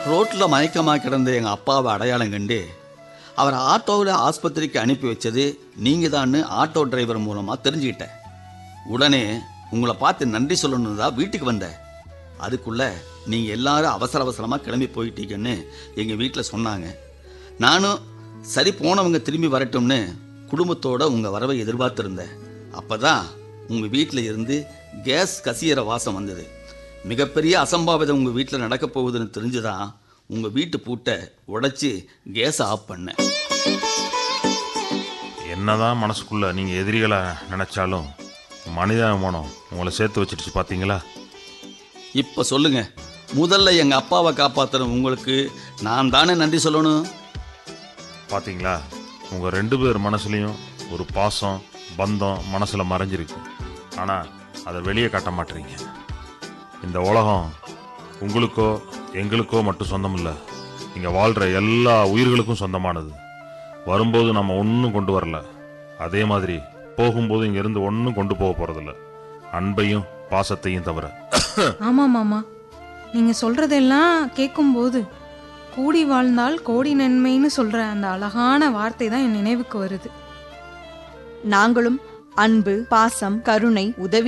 ரோட்டில் மயக்கமாக கிடந்த எங்கள் அப்பாவை அடையாளம் கண்டு அவரை ஆட்டோவில் ஆஸ்பத்திரிக்கு அனுப்பி வச்சது நீங்கள் தான்னு ஆட்டோ டிரைவர் மூலமாக தெரிஞ்சுக்கிட்டேன் உடனே உங்களை பார்த்து நன்றி சொல்லணும் தான் வீட்டுக்கு வந்தேன் அதுக்குள்ள நீங்கள் எல்லாரும் அவசர அவசரமாக கிளம்பி போயிட்டீங்கன்னு எங்கள் வீட்டில் சொன்னாங்க நானும் சரி போனவங்க திரும்பி வரட்டும்னு குடும்பத்தோட உங்கள் வரவை எதிர்பார்த்துருந்தேன் அப்போ தான் உங்கள் வீட்டில் இருந்து கேஸ் கசியற வாசம் வந்தது மிகப்பெரிய அசம்பாவிதம் உங்கள் வீட்டில் நடக்க போகுதுன்னு தெரிஞ்சுதான் உங்கள் வீட்டு பூட்டை உடைச்சி கேஸை ஆஃப் பண்ணேன் என்னதான் மனசுக்குள்ள நீங்க எதிரிகளை நினைச்சாலும் மனிதாபிமானம் உங்களை சேர்த்து வச்சிருச்சு பாத்தீங்களா இப்போ சொல்லுங்க முதல்ல எங்கள் அப்பாவை காப்பாற்றுற உங்களுக்கு நான் தானே நன்றி சொல்லணும் பாத்தீங்களா உங்க ரெண்டு பேர் மனசுலயும் ஒரு பாசம் பந்தம் மனசுல மறைஞ்சிருக்கு ஆனா அதை வெளியே காட்ட மாட்டீங்க இந்த உலகம் உங்களுக்கோ எங்களுக்கோ மட்டும் சொந்தம் இல்ல இங்க வாழ்ற எல்லா உயிர்களுக்கும் சொந்தமானது வரும்போது நம்ம ஒன்றும் கொண்டு வரல அதே மாதிரி போகும்போது இங்க இருந்து ஒன்றும் கொண்டு போக போறதில்ல அன்பையும் பாசத்தையும் தவிர ஆமா மாமா நீங்க சொல்றதெல்லாம் கேட்கும்போது கூடி வாழ்ந்தால் கோடி நன்மைன்னு சொல்ற அந்த அழகான வார்த்தை தான் என் நினைவுக்கு வருது நாங்களும் அன்பு பாசம் கருணை உதவி